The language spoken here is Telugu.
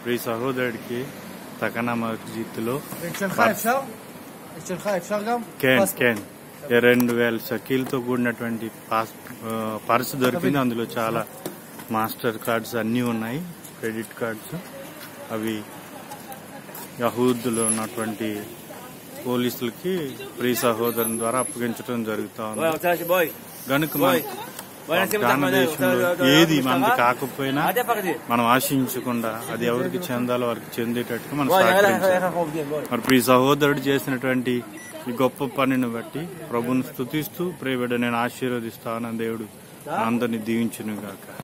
ప్రియ సహోదరుడికి తకనా మస్జిద్లో אצלך אפשר? אצלך אפשר גם? కేన్ פספורט. కేన్ ఈ రెండు వేల షకీలతో కూడినటువంటి పాస్ ఆ, పర్స్ దొరికింది అందులో చాలా మాస్టర్ కార్డ్స్ అన్నీ ఉన్నాయి క్రెడిట్ కార్డ్స్ అవి యహూద్లో ఉన్నటువంటి పోలీసులకి ప్రియ సహోదరుని ద్వారా అప్పగించడం జరుగుతా בואי, ఉంది רוצה ש... בואי. కనుక బోయ్. మన బోయ్, נשים אותך గాన בזה, దేశంలో אתה- אתה- ఏది אתה- మనది אתה- కాకపోయినా אל תפחדי. మనం ఆశించకుండా అది ఎవరికి చెందాలో వారికి చెందేటట్టుగా మనం בואי, נראה לך איך సహకరించాలి אנחנו עובדים, బోయ్. మరి ప్రియ సహోదరుడు చేసినటువంటి ఈ గొప్ప పనిని బట్టి ప్రభుని స్తుతిస్తూ ప్రియబిడ్డ నేను ఆశీర్వదిస్తాను దేవుడు అందరిని దీవించును గాక